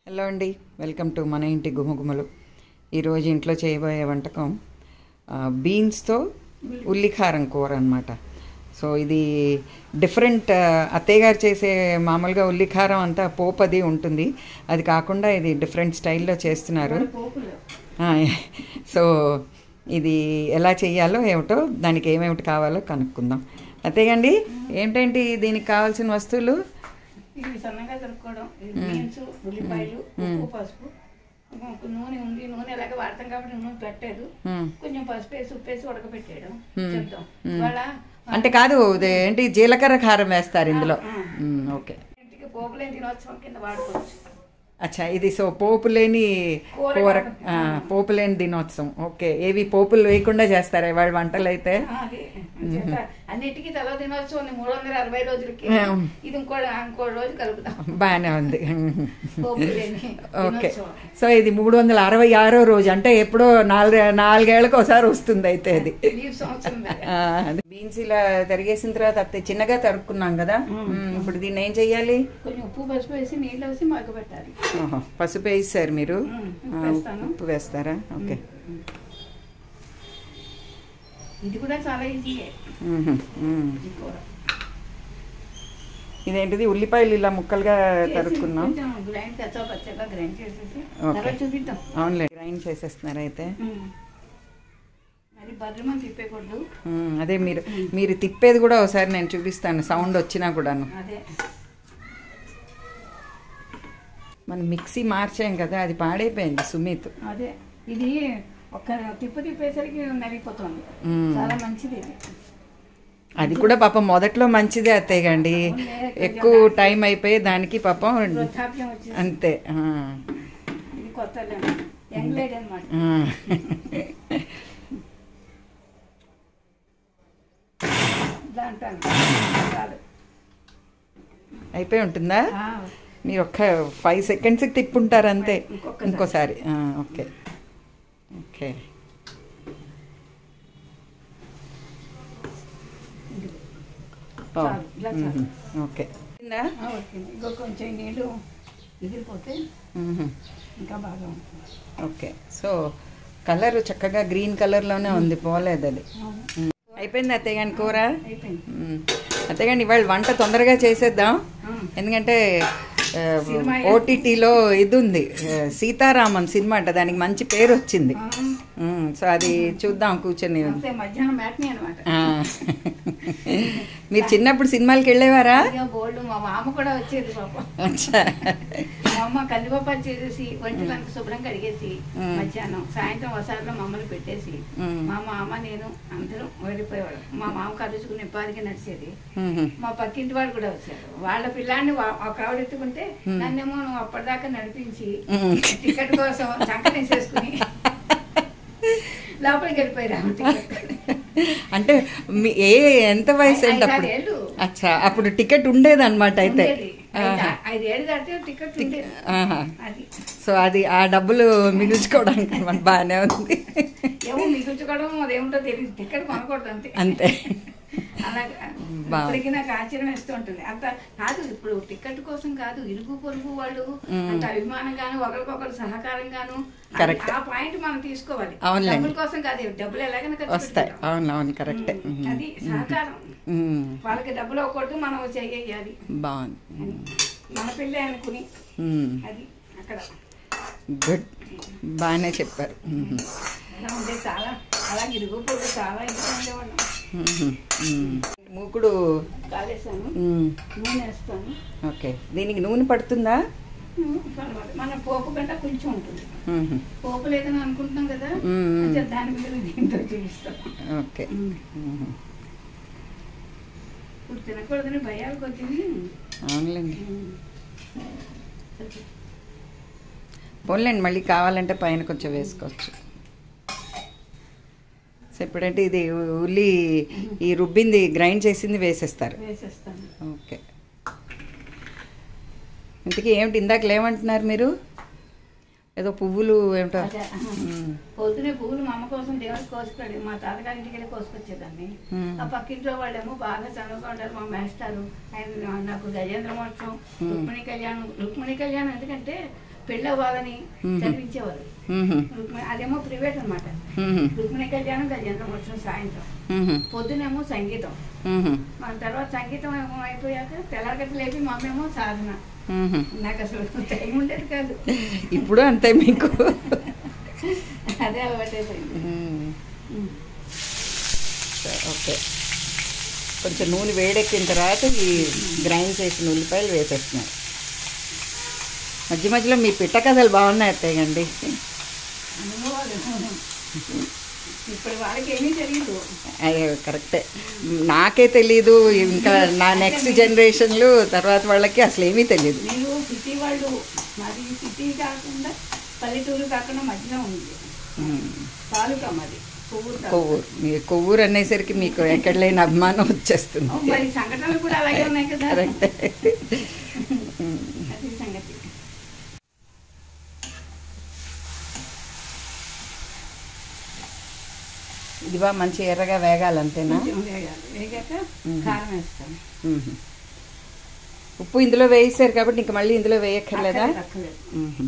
Hello అండి welcome to మన ఇంటి గుమగుమలు ఈరోజు ఇంట్లో చేయబోయే వంటకం ఆ, బీన్స్తో ఉల్లికారం కూర అనమాట సో ఇది డిఫరెంట్ ఆ, అత్తయ్య గారు చేసే మామూలుగా ఉల్లికారం అంతా పోపు అది ఉంటుంది అది కాకుండా ఇది డిఫరెంట్ స్టైల్లో చేస్తున్నారు ఆ, సో ఇది ఎలా చేయాలో ఏమిటో దానికి ఏమేమిటి కావాలో కనుక్కుందాం అత్తయ్య అండి ఏంటంటి దీనికి కావాల్సిన వస్తువులు ఇవి సన్నగా దొరుకుకోవడం బీన్స్ ఉల్లిపాయలు ఉప్పు పసుపు ఒక నూనె ఉంది నూనె ఎలాగ వాడతాం కాబట్టి నూనె పెట్టలేదు మ్మ్. కొంచెం పసుపు వేసి ఉప్పు వేసి ఉడకబెట్టేయడం చెప్తాం ఇవాళ అంటే కాదు ఇది ఏంటి జీలకర్ర కారం వేస్తారు ఇందులో ఆ. మ్మ్, ఓకే ఇంటికి పోపులేని దినోత్సవం కింద వాడుకోవచ్చు అచ్చా ఇది సో పోపు లేని కూర కూర కాబట్టి. ఆ, పోపు లేని దినోత్సవం ఓకే ఏవి పోపులు వేయకుండా చేస్తారా ఇవాళ వంటలు అయితే ఆ, అది చేత అన్నిటికీ తల దినోత్సవం ఉంది మూడు వందల అరవై రోజులకి మ్మ్. ఇది ఇంకో ఇంకో రోజు కలుపుదాం బాగానే ఉంది పోపు లేని ఓకే దినోత్సవం సో ఇది మూడు వందల అరవై ఆరో రోజు అంటే ఎప్పుడో నాలుగు నాలుగేళ్లకు ఒకసారి వస్తుంది అయితే అది ఈ సంవత్సరం మీద. ఆ, అదే. బీన్స్ ఇలా తరిగేసిన తర్వాత అత్తే చిన్నగా తరుక్కున్నాం కదా మ్మ్, ఇప్పుడు దీన్ని ఏం చెయ్యాలి కొంచెం ఉప్పు పసుపు వేసి నీళ్ళు వేసి మగ్గబెట్టాలి ఆహా, పసుపు వేసారు మీరు మ్మ్, ఆ, వేస్తాను. ఉప్పు వేస్తారా ఓకే ఇది కూడా చాలా ఈజీయే మ్మ్, మ్మ్. ఈ కూర ఇదేంటిది ఉల్లిపాయలు ఇలా ముక్కలుగా తరుక్కున్నాం కొంచెం గ్రైండ్ కచ్చా పచ్చగా గ్రైండ్ చేసేసి ఓకే. తర్వాత చూపిద్దాం అవునులే గ్రైండ్ చేసేస్తున్నారు అయితే అది భద్రమని తిప్పేకూడదు మ్మ్, అదే మీరు మీరు తిప్పేది కూడా ఒకసారి నేను చూపిస్తాను సౌండ్ వచ్చినా కూడాను అదే మనం మిక్సీ మార్చాం కదా అది పాడైపోయింది సుమిత్ అదే ఇది ఒక తిప్పు తిప్పేసరికి నలిగిపోతుంది మ్మ్. చాలా మంచిది ఇది అది కూడా పాపం మొదట్లో మంచిదే అత్తయ్య అండి ఎక్కువ టైం అయిపోయి దానికి పాపం వృద్ధాప్యం వచ్చేసి అంతే ఆ, ఇది కొత్త యంగ్ లేడీ అనమాట ఆ. దాంట్లో కాదు అయిపోయి ఉంటుందా ఆ, మీరు ఒక్క ఫైవ్ సెకండ్స్కి తిప్పుంటారు అంతే ఇంకొకసారి. ఇంకోసారి ఆ, ఓకే ఓకే ఓ, చాలు, ఇలా చాలు. మ్మ్. ఓకే అయిందా? ఆ, ఉడికింది ఇంకో కొంచెం నీళ్ళు ఎగిరిపోతే మ్మ్. ఇంకా బాగా ఉంటుంది ఓకే సో కలర్ చక్కగా గ్రీన్ కలర్లోనే ఉంది పోలేదు అది అవును. మ్మ్. అయిపోయింది అత్తయ్య గారి కూర అయిపోయింది మ్మ్. అత్తయ్య గారి ఇవాళ వంట తొందరగా చేసేద్దాం ఆ. ఎందుకంటే సినిమా ఓటీటీలో ఇది ఉంది ఆ, సీతారామన్ సినిమా అంట దానికి మంచి పేరు వచ్చింది ఆ, మ్మ్. సో అది చూద్దాం కూర్చొని అంతే మధ్యాహ్నం మ్యాట్నీ అనమాట ఆ. మీరు చిన్నప్పుడు సినిమాలకి వెళ్ళేవారా అయ్యో బోల్డ్ మా మామ కూడా వచ్చేది పాప అచ్చా మా అమ్మ కందిపప్పాలు చేసేసి వంటలంతా శుభ్రంగా కడిగేసి మ్మ్. మధ్యాహ్నం సాయంత్రం ఒకసారిలో మమ్మల్ని పెట్టేసి మ్మ్. మా మామ నేను అందరం వెళ్ళిపోయేవాడు మా మామ కలుసుకుని ఎప్పాదికి నడిచేది మ్మ్. మా పక్కింటి వాళ్ళు కూడా వచ్చారు వాళ్ళ పిల్లాన్ని వా- ఒక ఆవిడ ఎత్తుకుంటే మ్మ్. నన్నేమో నువ్వు అప్పటిదాకా నడిపించి మ్మ్. టికెట్ కోసం చంకనేసేసుకుని లోపలికి వెళ్ళిపోయారు ఆమె టికెట్ అంటే మీ ఏ ఎంత వయసు ఐ- అంటే అప్పుడు ఐదారేళ్ళు. అచ్చా అప్పుడు టికెట్ ఉండేదన్నమాట అయితే ఉండేది. ఐదు- ఐదేళ్ళు దాటితే టికెట్ ఉండేది ఆహా. అది సో అది ఆ డబ్బులు మిగుల్చుకోవడానికి అన్నమాట బాగానే ఉంది ఏమో మిగుల్చుకోవడం అదేమిటో తెలియదు టికెట్ కొనకూడదు అంతే అంతే అలాగే బా- ఇప్పటికీ నాకు ఆశ్చర్యం వేస్తూ ఉంటుంది అంత కాదు ఇప్పుడు టికెట్ కోసం కాదు ఇరుగు పొరుగు వాళ్ళు మ్మ్. అంత అభిమానంగాను ఒకరికొకరు సహకారంగాను అది- Correct. ఆ పాయింట్ మనం తీసుకోవాలి అవునులేండి. డబ్బుల కోసం కాదు డబ్బులు ఎలాగైనా ఖర్చు వస్తాయి పెట్టుకుంటాం. అవును అవును కరెక్టే మ్మ్. అది సహకారం మ్మ్. వాళ్ళకి డబ్బులు ఒక్కటి మనం చెయ్యాలి బాగుంది మన పిల్లే అనుకుని మ్మ్. అది అక్కడ గుడ్ బాగానే చెప్పారు మ్మ్. అలా ఉండే చాలా అలా ఇరుగు పొరుగు చాలా ఇంకా ఉండేవాళ్ళం మ్మ్. మ్మ్. మూకుడు కాలేసాను మ్మ్. నూనె వేస్తాను ఓకే దీనికి నూనె పడుతుందా మ్మ్. పర్వాలేదు. మన పోపు కంటే కొంచెం ఉంటుంది మ్మ్. పోపు లేదని అనుకుంటున్నాం కదా మ్మ్. అయితే దాని మీద దీంతో చూపిస్తాం ఓకే మ్మ్. ఇప్పుడు తినకూడదని భయాలు కొద్ది అవునులేండి పోన్లేండి మళ్ళీ కావాలంటే పైన కొంచెం వేసుకోవచ్చు సో ఇప్పుడంటే ఇది ఉల్లి ఈ రుబ్బింది గ్రైండ్ చేసింది వేసేస్తారు వేసేస్తాను ఓకే ఇంతకీ ఏమిటి ఇందాక లేమంటున్నారు మీరు ఏదో పువ్వులు ఏమిటో అదే, ఆహా. మ్మ్. పొద్దునే పువ్వులు మా అమ్మ కోసం దేవుడికి కోసుకెళ్ళి మా తాతగారి ఇంటికి వెళ్ళి కోసుకొచ్చేదాన్ని మ్మ్. ఆ పక్కింట్లో వాళ్ళేమో బాగా చదువుగా ఉంటారు మా మేస్టారు ఆయన నాకు గజేంద్ర మోక్షం మ్మ్. రుక్మిణి కళ్యాణం రుక్మిణి కళ్యాణం ఎందుకంటే పెళ్ళి అవ్వాలని మ్మ్. చదివించేవారు మ్మ్. రుక్మిణి అదేమో ప్రైవేట్ అన్నమాట మ్మ్. రుక్మిణి కళ్యాణం కళ్యాణం వచ్చిన సాయంత్రం మ్మ్. పొద్దునేమో సంగీతం మ్మ్. మన తర్వాత సంగీతం ఏమో అయిపోయాక తెల్లారగట్ల లేపి మా అమ్మేమో సాధన మ్మ్. నాకు అసలు టైం ఉండేది కాదు ఇప్పుడు అంతే మీకు అదే అలవాటు అయిపోయింది మ్మ్. సరే, ఓకే కొంచెం నూనె వేడెక్కిన తర్వాత ఈ గ్రైండ్ చేసిన ఉల్లిపాయలు వేసేస్తున్నారు మధ్య మధ్యలో మీ పిట్ట కథలు బాగున్నాయి అత్తయ్యండి అనుభవాలు ఇప్పుడు వాళ్ళకి ఏమీ తెలియదు అయ్యో కరెక్టే నాకే తెలీదు ఇంకా నా నెక్స్ట్ జనరేషన్లు తర్వాత వాళ్ళకి అసలు ఏమీ తెలియదు మీరు సిటీ వాళ్ళు మాది సిటీ కాకుండా పల్లెటూరు కాకుండా మధ్యలో ఉంది మ్మ్. తాలూకా మాది కొవ్వూరు తాలూకా. కొవ్వూరు మీ కొవ్వూరు అనేసరికి మీకు ఎక్కడ లేని అభిమానం వచ్చేస్తుంది అవును, మరి సంఘటనలు కూడా అలాగే ఉన్నాయి కదా కరెక్టే అది సంగతి ఇదివా మంచి ఎర్రగా వేగాలంతేనా కొంచెం వేగాలి వేగాక మ్మ్. కారం వేస్తాం మ్మ్. ఉప్పు ఇందులో వేసారు కాబట్టి ఇంక మళ్ళీ ఇందులో వేయక్కర్లేదా అక్కర్లేదు, అక్కర్లేదు. మ్మ్.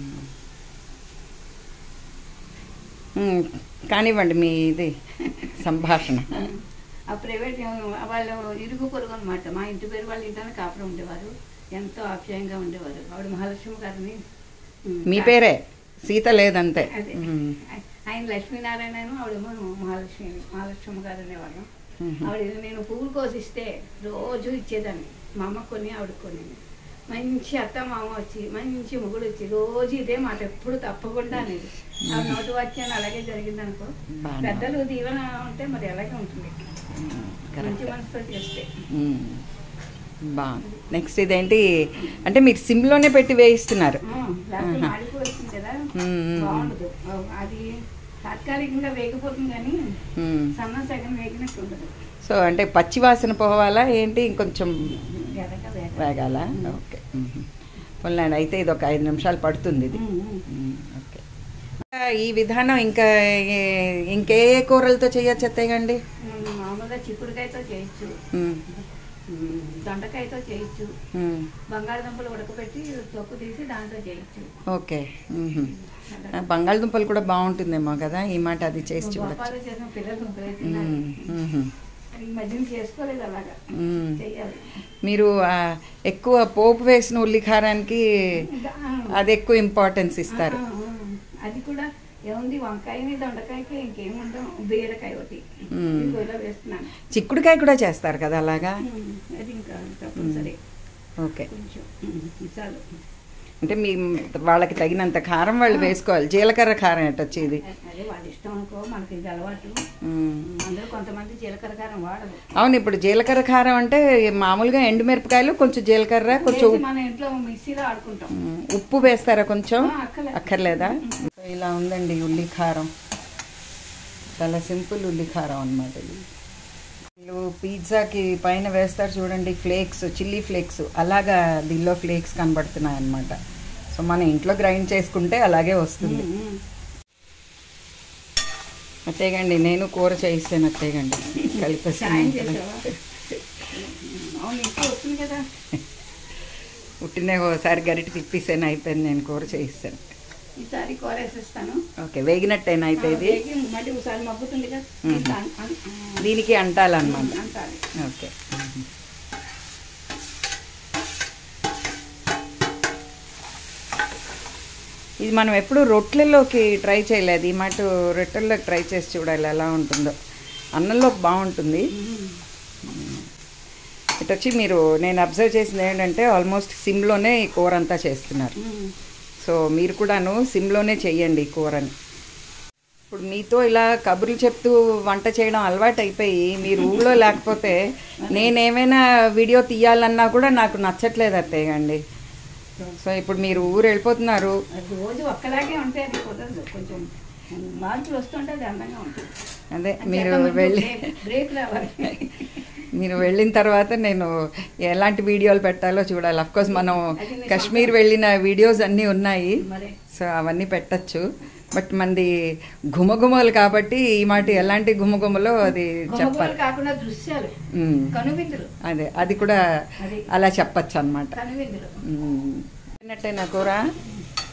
మ్మ్. కానివ్వండి మీ ఇది సంభాషణ ఆ ప్రైవేట్ ఏమో- వాళ్ళు ఇరుగు పొరుగు అనమాట మా ఇంటి పేరు వాళ్ళ ఇంట్లోనే కాపురం ఉండేవారు ఎంతో ఆప్యాయంగా ఉండేవారు ఆవిడ మహాలక్ష్మి గారిని ఉమ్, మీ పేరే సీత లేదంతే అదే మ్మ్. ఆయన లక్ష్మీనారాయణను ఆవిడేమో మహాలక్ష్మి మహాలక్ష్మి గారు అనేవాళ్ళం మ్మ్. ఆవిడ నేను పువ్వులు కోసిస్తే రోజు ఇచ్చేదాన్ని మా అమ్మ కొన్ని ఆవిడ కొన్ని మంచి అత్త మామ వచ్చి మంచి మొగుడు వచ్చి రోజు ఇదే మాట ఎప్పుడు తప్పకుండా అనేది ఆ నోటు వచ్చాను అలాగే జరిగింది అనుకో బాగా. పెద్దలు దీవెన ఉంటే మరి అలాగే ఉంటుంది మ్మ్. మంచి కరెక్ట్ మనసుతో చేస్తే మ్మ్. బాగుంది నెక్స్ట్ ఇదేంటి అంటే మీరు సిమ్లోనే పెట్టి వేయిస్తున్నారు ఆ, లేకపోతే ఆహా. మాడిపోతుంది కదా మ్మ్. బాగుండదు ఆ, అది తాత్కాలికంగా వేగిపోతుంది కానీ మ్మ్. సన్నం సగం వేగినట్టు ఉండదు సో అంటే పచ్చి వాసన పోవాలా ఏంటి ఇంకొంచెం ఎర్రగా వేగాలి. వేగాల ఓకే పోన్లేండి అయితే ఇది ఒక ఐదు నిమిషాలు పడుతుంది ఇది ఉమ్, ఉమ్. మ్మ్. ఓకే ఈ విధానం ఇంకా ఏ- ఇంకే ఏ కూరలతో చేయొచ్చు అత్తయ్యండి ఉమ్, మామూలుగా చిక్కుడుకాయతో చేయొచ్చు ఉమ్, దొండకాయతో చేయొచ్చు బంగాళదుంపలు ఉడకబెట్టి తొక్కు తీసి దాంతో చేయొచ్చు ఓకే మ్మ్. ఆ, బంగాళదుంపలు కూడా బాగుంటుందేమో కదా ఈ మాట అది చేసి చూడొచ్చు గోపాలు చేసిన పిల్లలు దుంపలే తిన్నారు మ్మ్. మ్మ్. ఈ మధ్యన చేసుకోలేదు అలాగా మ్మ్. చెయ్యాలి మీరు ఆ, ఎక్కువ పోపు వేసిన ఉల్లికారానికి ఇంకా, ఆ, అది ఎక్కువ ఇంపార్టెన్స్ ఇస్తారు ఆ, ఆ, అది కూడా ఏముంది వంకాయని దొండకాయకి ఇంకేం ఉండవు బీరకాయ ఒకటి మ్మ్. ఇది ఇలా వేస్తున్నాను చిక్కుడుకాయ కూడా చేస్తారు కదా అలాగా మ్మ్. అది ఇంకా తప్పనిసరి ఓకే కొంచెం మ్మ్. చాలు అంటే మీ వాళ్ళకి తగినంత కారం వాళ్ళు వేసుకోవాలి జీలకర్ర కారం ఎట్టొచ్చి ఇది అదే వాళ్ళ ఇష్టం అనుకో మనకి ఇది అలవాటు మ్మ్. అందరూ కొంతమంది జీలకర్ర కారం వాడరు అవును ఇప్పుడు జీలకర్ర కారం అంటే మామూలుగా ఎండుమిరపకాయలు కొంచెం జీలకర్ర కొంచెం వేసి ఉప్పు- మన ఇంట్లో మిక్సీలో ఆడుకుంటాం మ్మ్. ఉప్పు వేస్తారా కొంచెం ఆ, అక్కర్లేదు. అక్కర్లేదా ఇలా ఉందండి ఉల్లి కారం చాలా సింపుల్ ఉల్లి కారం అనమాట ఇది వీళ్ళు పిజ్జాకి పైన వేస్తారు చూడండి ఫ్లేక్స్ చిల్లీ ఫ్లేక్స్ అలాగా దీనిలో ఫ్లేక్స్ కనబడుతున్నాయి అన్నమాట సో మన ఇంట్లో గ్రైండ్ చేసుకుంటే అలాగే వస్తుంది మ్మ్. అత్తేగండి నేను కూర చేయిస్తాను అత్తేగండి సాయం కలిపేస్తాను చేసావా అవును ఇంట్లో వస్తుంది కదా పుట్టిన ఒకసారి గరిటి తిప్పేసాను అయిపోయింది నేను కూర చేయిస్తాను ఈసారి కూర వేసేస్తాను ఓకే వేగినట్టేనా అయితే ఇది వేగి మళ్ళీ ఒకసారి మగ్గుతుంది కదా మ్మ్. ఇంకా అన్- అన్- ఆ, దీనికి అంటాలన్నమాట అంటారు ఓకే ఇది మనం ఎప్పుడు రొట్టెల్లోకి ట్రై చేయలేదు ఈ మాట రొట్టెల్లోకి ట్రై చేసి చూడాలి ఎలా ఉంటుందో అన్నంలోకి బాగుంటుంది ఇటు వచ్చి మీరు నేను అబ్జర్వ్ చేసింది ఏంటంటే ఆల్మోస్ట్ సిమ్లోనే ఈ కూర అంతా చేస్తున్నారు మ్మ్. సో మీరు కూడాను సిమ్లోనే చెయ్యండి ఈ కూరని ఇప్పుడు మీతో ఇలా కబుర్లు చెప్తూ వంట చేయడం అలవాటు అయిపోయి మీరు ఊళ్ళో లేకపోతే నేనేమైనా వీడియో తీయాలన్నా కూడా నాకు నచ్చట్లేదు అత్తయ్య అండి సో ఇప్పుడు మీరు ఊరు వెళ్ళిపోతున్నారు అది రోజు ఒక్కలాగే ఉంటే అది కుదరదు కొంచెం మార్పులు వస్తుంటే అది అందంగా ఉంటుంది అదే అంచేత మీరు ముందు వెళ్ళి బ్రేక్- బ్రేక్ రావాలి మీరు వెళ్ళిన తర్వాత నేను ఎలాంటి వీడియోలు పెట్టాలో చూడాలి అఫ్కోర్స్ మనం అది నిజం. కాశ్మీర్ వెళ్ళిన వీడియోస్ అన్నీ ఉన్నాయి మరి సో అవన్నీ పెట్టచ్చు బట్ మనది ఘుమఘుమలు కాబట్టి ఈ మాట ఎలాంటి ఘుమఘుమలో అది గుమగుమలు చెప్పాలి కాకుండా దృశ్యాలు ఉమ్. కనువిందులు అదే అది కూడా అది అలా చెప్పచ్చు అనమాట కనువిందులు తిన్నట్టేనా కూర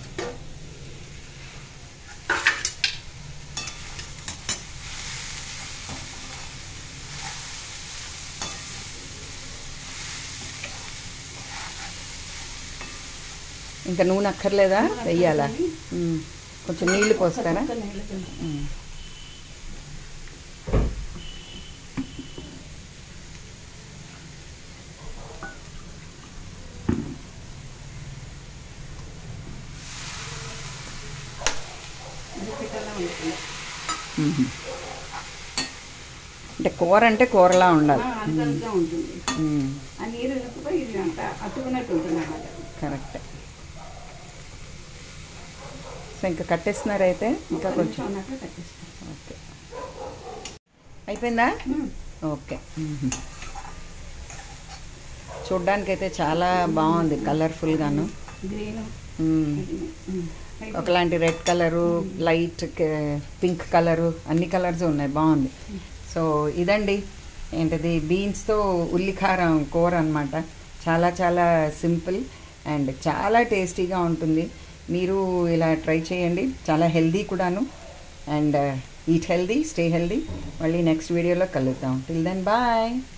ఇంకా నూనె అక్కర్లేదా వెయ్యాలా మ్మ్. కొంచెం నీళ్లు పోస్తారా ఒక్క నీళ్ళతో. మ్మ్. ఉడికితేలా ఉంటుంది. మ్మ్. అంటే కూర అంటే కూరలా ఉండాలి ఆ, అంతంతా ఉంటుంది మ్మ్. ఆ నీరు ఉడికిపోయి ఇది అంత అతుకున్నట్టు ఉంటుంది అన్నమాట కరెక్ట్ సో ఇంకా కట్టేస్తున్నారైతే ఇంకా కొంచెం ఉన్నట్లు కట్టేస్తాం ఓకే అయిపోయిందా ఉమ్. ఓకే మ్మ్. చూడ్డానికైతే చాలా బాగుంది కలర్ఫుల్గాను గ్రీన్ మ్మ్. ఒకలాంటి red colour light pink colour అన్ని కలర్స్ ఉన్నాయి బాగుంది సో ఇదండి ఏంటది బీన్స్తో ఉల్లికారం కూర అనమాట చాలా చాలా సింపుల్ అండ్ చాలా టేస్టీగా ఉంటుంది మీరు ఇలా ట్రై చేయండి చాలా హెల్దీ కూడాను and eat healthy stay healthy మళ్ళీ నెక్స్ట్ వీడియోలో కలుద్దాం టిల్ దెన్ బాయ్